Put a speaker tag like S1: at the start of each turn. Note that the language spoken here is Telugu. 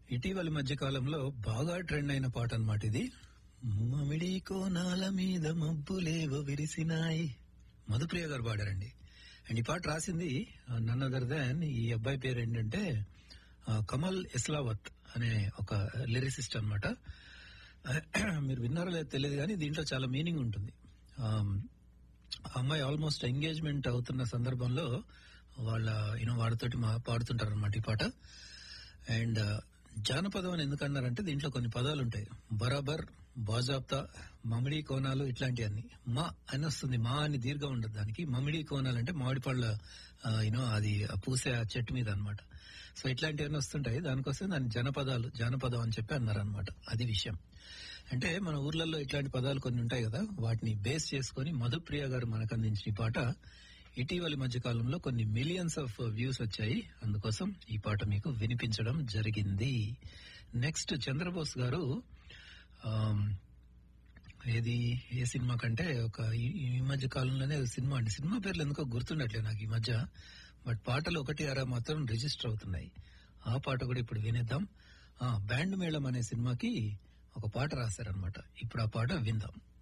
S1: ఇటీవలి మధ్య కాలంలో బాగా ట్రెండ్ అయిన పాట అన్నమాట ఇది మమిడి కోనాల మీద మబ్బులేవో విరిసినాయి మధుప్రియ గారు పాడారండి అండ్ ఈ పాట రాసింది నన్ అదర్ దాన్ ఈ అబ్బాయి పేరు ఏంటంటే ఆ, కమల్ ఇస్లావత్ అనే ఒక లిరిసిస్ట్ అన్నమాట మీరు విన్నారో లేదో తెలియదు కానీ దీంట్లో చాలా మీనింగ్ ఉంటుంది ఆమ్, ఆ అమ్మాయి ఆల్మోస్ట్ ఎంగేజ్మెంట్ అవుతున్న సందర్భంలో వాళ్ళ యూనో వాడితోటి మా పాడుతుంటారు అనమాట ఈ పాట అండ్ జానపదం అని ఎందుకన్నారంటే దీంట్లో కొన్ని పదాలు ఉంటాయి బరాబర్ బాజాబ్తా మమిడి కోనాలు ఇట్లాంటివన్నీ మా అని వస్తుంది మా అని దీర్ఘం ఉండదు దానికి మమిడి కోనాలు అంటే మామిడి పళ్ళ యూనో అది ఆ పూసే ఆ చెట్టు మీద అన్నమాట సో ఇట్లాంటివన్నీ వస్తుంటాయి దానికోసం దాని జనపదాలు జానపదం అని చెప్పి అన్నారనమాట అది విషయం అంటే మన ఊర్లలో ఇట్లాంటి పదాలు కొన్ని ఉంటాయి కదా వాటిని బేస్ చేసుకొని మధుప్రియ గారు మనకు అందించిన ఈ పాట ఇటీవలి మధ్య కాలంలో కొన్ని మిలియన్స్ ఆఫ్ వ్యూస్ వచ్చాయి అందుకోసం ఈ పాట మీకు వినిపించడం జరిగింది నెక్స్ట్ చంద్రబోస్ గారు ఆమ్, ఏది ఏ సినిమా కంటే ఒక ఈ- ఈ మధ్య కాలంలోనే ఒక సినిమా అండి సినిమా పేర్లు ఎందుకో గుర్తుండట్లేదు నాకు ఈ మధ్య బట్ పాటలు ఒకటి అర మాత్రం రిజిస్టర్ అవుతున్నాయి ఆ పాట కూడా ఇప్పుడు వినేద్దాం ఆ బ్యాండ్ మేళం అనే సినిమాకి ఒక పాట రాశారనమాట ఇప్పుడు ఆ పాట విందాం